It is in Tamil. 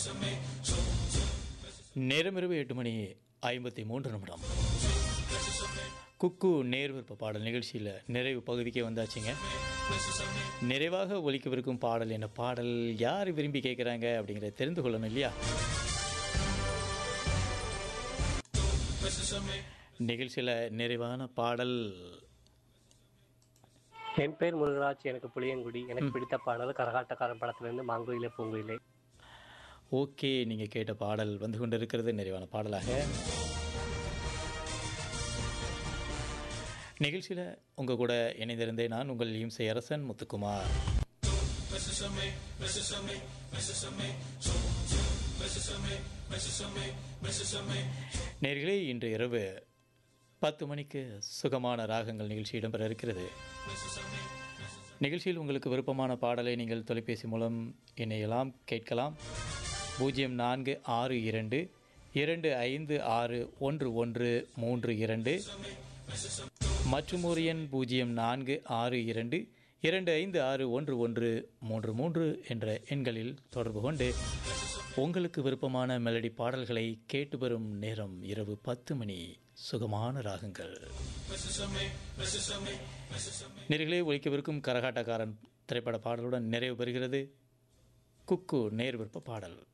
நேரம் இரவு எட்டு மணி ஐம்பத்தி மூன்று நிமிடம் குக்கு நேர்விருப்ப பாடல் நிகழ்ச்சியில் நிறைவு பகுதிக்கே வந்தாச்சுங்க நிறைவாக ஒலிக்கவிருக்கும் பாடல் என்ன பாடல் யார் விரும்பி கேட்குறாங்க அப்படிங்கிறத தெரிந்து கொள்ளணும் இல்லையா நிகழ்ச்சியில் நிறைவான பாடல் என் பேர் முருகராஜ் எனக்கு புளியங்குடி எனக்கு பிடித்த பாடல் கரகாட்டக்காரன் படத்திலிருந்து மாங்குயிலே பூங்குயிலே ஓகே நீங்கள் கேட்ட பாடல் வந்து கொண்டிருக்கிறது நிறைவான பாடலாக நிகழ்ச்சியில் உங்கள் கூட இணைந்திருந்தேன் நான் உங்கள் இம்சை அரசன் முத்துக்குமார் நேர்களே இன்று இரவு பத்து மணிக்கு சுகமான ராகங்கள் நிகழ்ச்சி இடம்பெற இருக்கிறது நிகழ்ச்சியில் உங்களுக்கு விருப்பமான பாடலை நீங்கள் தொலைபேசி மூலம் இணையலாம் கேட்கலாம் பூஜ்ஜியம் நான்கு ஆறு இரண்டு இரண்டு ஐந்து ஆறு ஒன்று ஒன்று மூன்று இரண்டு மற்றும் ஒரு எண் பூஜ்ஜியம் நான்கு ஆறு இரண்டு இரண்டு ஐந்து ஆறு ஒன்று ஒன்று மூன்று மூன்று என்ற எண்களில் தொடர்பு கொண்டு உங்களுக்கு விருப்பமான மெலடி பாடல்களை கேட்டு வரும் நேரம் இரவு பத்து மணி சுகமான ராகங்கள் நேர்களே ஒழிக்கவிருக்கும் கரகாட்டக்காரன் திரைப்பட பாடலுடன் நிறைவு பெறுகிறது குக்கு நேர் விருப்ப பாடல்